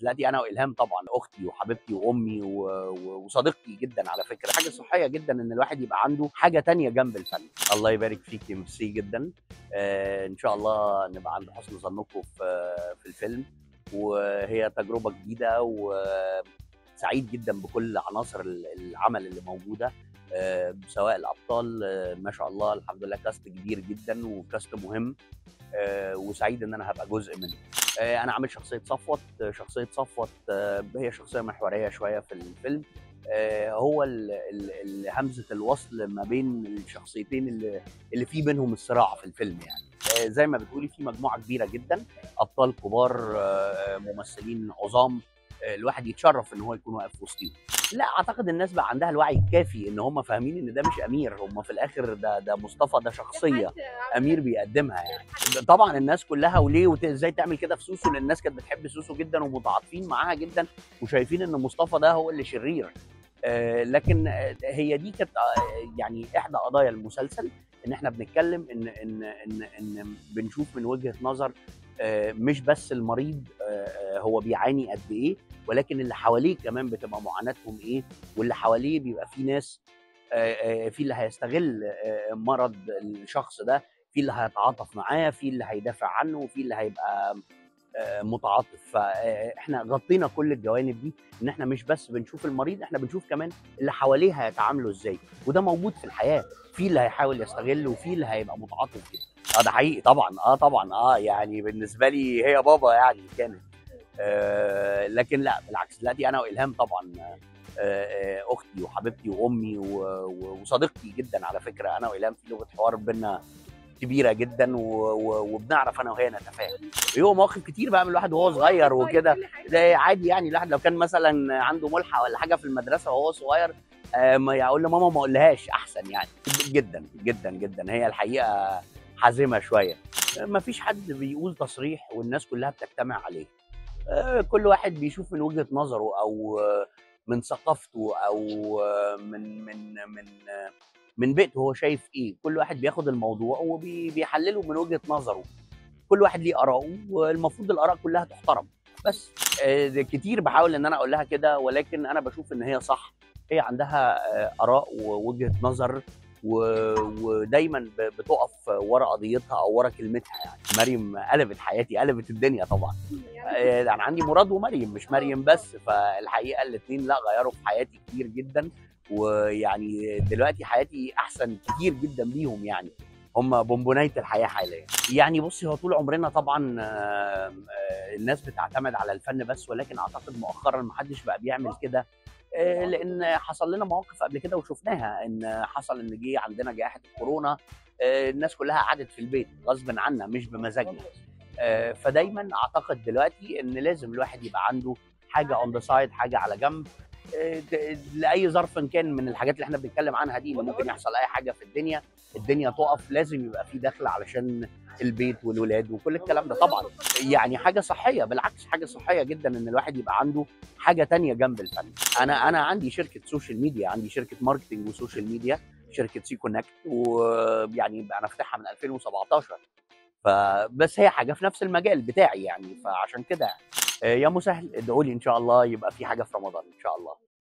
دلوقتي انا والهام طبعا اختي وحبيبتي وامي و... و... وصديقتي جدا على فكره حاجه صحيه جدا ان الواحد يبقى عنده حاجه تانية جنب الفن الله يبارك فيكي ميرسي جدا آه ان شاء الله نبقى عند حسن ظنكم في في الفيلم وهي تجربه جديده وسعيد جدا بكل عناصر العمل اللي موجوده آه سواء الابطال آه ما شاء الله الحمد لله كاست كبير جدا وكاست مهم آه وسعيد ان انا هبقى جزء منه انا عامل شخصيه صفوت شخصيه صفوت هي شخصيه محوريه شويه في الفيلم هو ال ال همزه الوصل ما بين الشخصيتين اللي, اللي في بينهم الصراع في الفيلم يعني زي ما بتقولي في مجموعه كبيره جدا ابطال كبار ممثلين عظام الواحد يتشرف ان هو يكون واقف وسطيهم لا اعتقد الناس بقى عندها الوعي الكافي ان هم فاهمين ان ده مش امير هم في الاخر ده ده مصطفى ده شخصيه امير بيقدمها يعني طبعا الناس كلها وليه وازاي تعمل كده في سوسو لان الناس كانت بتحب سوسو جدا ومتعاطفين معاها جدا وشايفين ان مصطفى ده هو اللي شرير آه لكن هي دي كانت يعني احدى قضايا المسلسل ان احنا بنتكلم ان ان ان ان بنشوف من وجهه نظر مش بس المريض هو بيعاني قد ايه ولكن اللي حواليه كمان بتبقى معاناتهم ايه واللي حواليه بيبقى في ناس في اللي هيستغل مرض الشخص ده في اللي هيتعاطف معاه في اللي هيدافع عنه وفي اللي هيبقى متعاطف فاحنا غطينا كل الجوانب دي ان احنا مش بس بنشوف المريض احنا بنشوف كمان اللي حواليه هيتعاملوا ازاي وده موجود في الحياه في اللي هيحاول يستغل وفي اللي هيبقى متعاطف جدا اه ده حقيقي طبعا اه طبعا اه يعني بالنسبه لي هي بابا يعني كانت آه لكن لا بالعكس دلوقتي انا والهام طبعا آه اختي وحبيبتي وامي وصديقتي جدا على فكره انا والهام في لغه حوار بينا كبيره جدا وبنعرف انا وهي نتفاهم هو مواقف كتير بقى من الواحد وهو صغير وكده ده عادي يعني الواحد لو كان مثلا عنده ملحق ولا حاجه في المدرسه وهو صغير ما يقول لماما ما اقولهاش احسن يعني جدا جدا جدا هي الحقيقه حازمه شويه ما فيش حد بيقول تصريح والناس كلها بتجتمع عليه كل واحد بيشوف من وجهه نظره او من ثقافته او من من من من بيته هو شايف ايه كل واحد بياخد الموضوع وبيحلله من وجهه نظره كل واحد ليه اراءه والمفروض الاراء كلها تحترم بس كتير بحاول ان انا اقول لها كده ولكن انا بشوف ان هي صح هي عندها اراء ووجهه نظر ودايما بتقف ورا قضيتها او ورا كلمتها يعني مريم قلبت حياتي قلبت الدنيا طبعا انا عندي مراد ومريم مش مريم بس فالحقيقه الاثنين لا غيروا في حياتي كتير جدا ويعني دلوقتي حياتي احسن كتير جدا بيهم يعني هم بونبونايه الحياه حاليا يعني بصي هو طول عمرنا طبعا الناس بتعتمد على الفن بس ولكن اعتقد مؤخرا ما حدش بقى بيعمل كده لان حصل لنا مواقف قبل كده وشفناها ان حصل ان جه عندنا جائحه الكورونا الناس كلها قعدت في البيت غصب عنا مش بمزاجنا فدايما اعتقد دلوقتي ان لازم الواحد يبقى عنده حاجه اون ذا سايد حاجه على جنب لاي ظرف كان من الحاجات اللي احنا بنتكلم عنها دي ممكن يحصل اي حاجه في الدنيا الدنيا تقف لازم يبقى في دخل علشان البيت والولاد وكل الكلام ده طبعا يعني حاجه صحيه بالعكس حاجه صحيه جدا ان الواحد يبقى عنده حاجه تانية جنب الفن انا انا عندي شركه سوشيال ميديا عندي شركه ماركتنج وسوشيال ميديا شركه سي كونكت ويعني انا فاتحها من 2017 فبس هي حاجه في نفس المجال بتاعي يعني فعشان كده يعني يا مسهل ادعوا لي ان شاء الله يبقى في حاجه في رمضان ان شاء الله